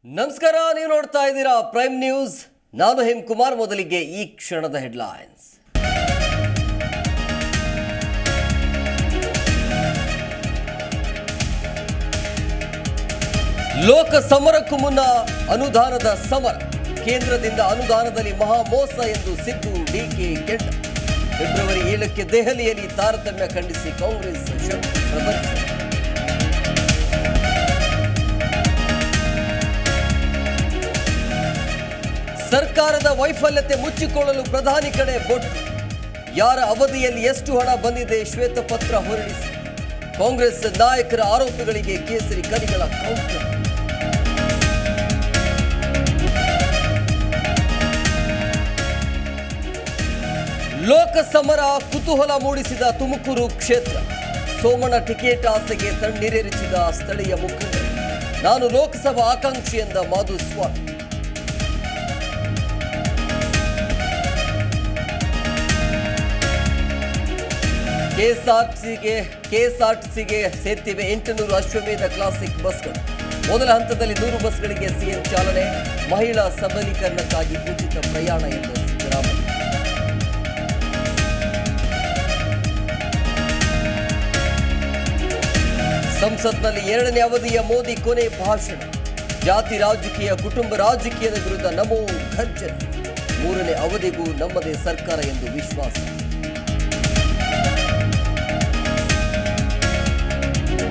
ನಮಸ್ಕಾರ ನೀವು ನೋಡ್ತಾ ಇದ್ದೀರಾ ಪ್ರೈಮ್ ನ್ಯೂಸ್ ನಾನು ಹೇಮ್ ಕುಮಾರ್ ಮೊದಲಿಗೆ ಈ ಕ್ಷಣದ ಹೆಡ್ಲೈನ್ಸ್ ಲೋಕ ಸಮರಕ್ಕೂ ಮುನ್ನ ಅನುದಾನದ ಸಮರ ಕೇಂದ್ರದಿಂದ ಅನುದಾನದಲ್ಲಿ ಮಹಾ ಮೋಸ ಎಂದು ಸಿದ್ದು ಡಿಕೆ ಕೆಂಡ ಫೆಬ್ರವರಿ ಏಳಕ್ಕೆ ದೆಹಲಿಯಲ್ಲಿ ತಾರತಮ್ಯ ಖಂಡಿಸಿ ಕಾಂಗ್ರೆಸ್ ಶಕ್ತಿ ಪ್ರದರ್ಶನ ಸರ್ಕಾರದ ವೈಫಲ್ಯತೆ ಮುಚ್ಚಿಕೊಳ್ಳಲು ಪ್ರಧಾನಿ ಕಡೆ ಬೊಟ್ಟು ಯಾರ ಅವಧಿಯಲ್ಲಿ ಎಷ್ಟು ಹಣ ಬಂದಿದೆ ಶ್ವೇತಪತ್ರ ಹೊರಡಿಸಿ ಕಾಂಗ್ರೆಸ್ ನಾಯಕರ ಆರೋಪಗಳಿಗೆ ಕೇಸರಿ ಕರಿಗಳ ಕೌಂಟರ್ ಲೋಕಸಮರ ಕುತೂಹಲ ಮೂಡಿಸಿದ ತುಮಕೂರು ಕ್ಷೇತ್ರ ಸೋಮಣ್ಣ ಟಿಕೆಟ್ ಆಸೆಗೆ ತಣ್ಣೀರೇರಿಸಿದ ಸ್ಥಳೀಯ ಮುಖಂಡರು ನಾನು ಲೋಕಸಭಾ ಆಕಾಂಕ್ಷಿ ಎಂದ ಮಾಧುಸ್ವಾಮಿ ಕೆಎಸ್ಆರ್ಟಿಸಿಗೆ ಕೆಎಸ್ಆರ್ಟಿಸಿಗೆ ಸೇರ್ತಿವೆ ಎಂಟುನೂರು ಅಶ್ವಮೇಧ ಕ್ಲಾಸಿಕ್ ಬಸ್ಗಳು ಮೊದಲ ಹಂತದಲ್ಲಿ ನೂರು ಬಸ್ಗಳಿಗೆ ಸಿಎಂ ಚಾಲನೆ ಮಹಿಳಾ ಸಬಲೀಕರಣಕ್ಕಾಗಿ ಉಚಿತ ಪ್ರಯಾಣ ಎಂದ ಸಿದ್ದರಾಮಯ್ಯ ಸಂಸತ್ನಲ್ಲಿ ಎರಡನೇ ಅವಧಿಯ ಮೋದಿ ಕೊನೆ ಭಾಷಣ ಜಾತಿ ರಾಜಕೀಯ ಕುಟುಂಬ ರಾಜಕೀಯದ ವಿರುದ್ಧ ನಮೋ ಘರ್ಜನೆ ಮೂರನೇ ಅವಧಿಗೂ ನಮ್ಮದೇ ಸರ್ಕಾರ ಎಂದು ವಿಶ್ವಾಸ